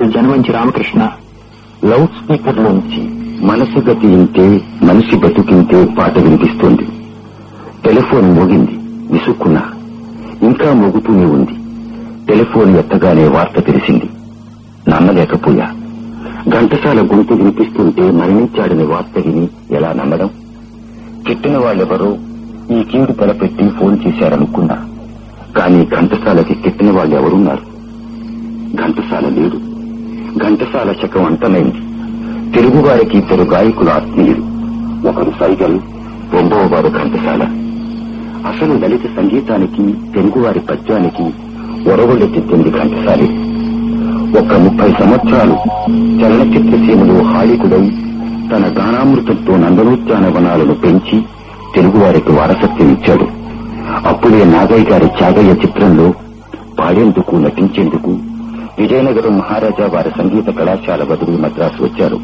Janamanchi Ramakrishna loud speaker లోంచి మనసు గతి ఇంతే మనిషి బతుకింతే పాట వినిపిస్తోంది టెలిఫోన్ మోగింది విసుక్కున్నా ఇంకా మోగుతూనే ఉంది టెలిఫోన్ ఎత్తగానే వార్త తెలిసింది నమ్మలేకపోయా ఘంటసాల గొంతు వినిపిస్తుంటే మరణించాడని వార్త విని ఎలా నమ్మడం కిట్టిన వాళ్ళెవరో ఈ కీడు తలపెట్టి ఫోన్ చేశారనుకున్నా కానీ ఘంటసాలకి కిట్టిన వాళ్ళు ఎవరున్నారు ఘంటసాల లేడు ఘంటసాల శకం అంతమైంది తెలుగువారికి ఇద్దరు గాయకుల ఆత్మీయులు ఒకరు సైగల్ రెండవ వారు ఘంటసాల అసలు లలిత సంగీతానికి తెలుగువారి పద్యానికి ఒరవళ్ళెత్తింది ఘంటసాలి ఒక ముప్పై సంవత్సరాలు చలనచిత్ర సీమలో హాళికుడై తన గానామృతంతో నందనోద్యానవనాలను పెంచి తెలుగువారికి వారసత్వం ఇచ్చాడు అప్పుడే నాగయ్య గారి త్యాగయ్య చిత్రంలో పాడేందుకు నటించేందుకు విజయనగరం మహారాజా వారి సంగీత కళాశాల వదిలి మద్రాసు వచ్చారు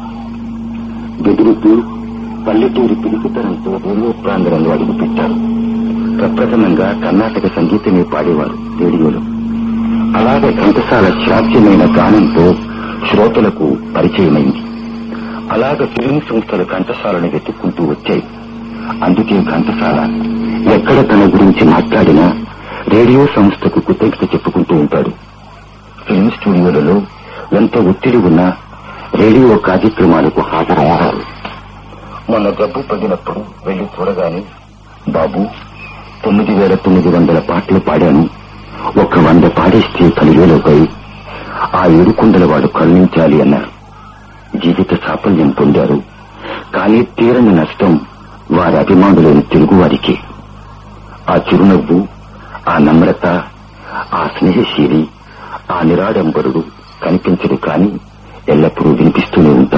బెదిరితూ పల్లెటూరి పిలుపుతనంతో రేడియో ప్రాంగణంలో అడుగుపెట్టారు ప్రప్రథమంగా కర్ణాటక సంగీతమే పాడేవారు రేడియోలో అలాగే ఘంటసాల శ్రావ్యమైన గానంతో శ్రోతలకు పరిచయమైంది అలాగ ఫిలిం సంస్థలు ఘంటసాలను వెతుక్కుంటూ వచ్చాయి అందుకే ఘంటసాల ఎక్కడ తన గురించి మాట్లాడినా రేడియో సంస్థకు కృతజ్ఞత చెప్పుకుంటూ ఉంటాడు ఫిల్మ్ స్టూడియోలలో ఎంత ఒత్తిడి ఉన్నా రేడియో కార్యక్రమాలకు హాజరయ్యారు మొన్న జబ్బు పడినప్పుడు వెళ్లి చూడగానే బాబు తొమ్మిది వేల తొమ్మిది వందల పాటలు పాడాను ఒక వంద పాడేస్తే పదివేలపై ఆ ఏడుకొండల వాడు కరుణించాలి అన్నారు జీవిత సాఫల్యం పొందారు కానీ తీరని నష్టం వారి అభిమానులైన తెలుగువారికి ఆ చిరునవ్వు ఆ నమ్రత ఆ స్నేహశీలి ఆ నిరాడంబరుడు కనిపించడు కాని ఎల్లప్పుడూ వినిపిస్తూనే ఉంటాడు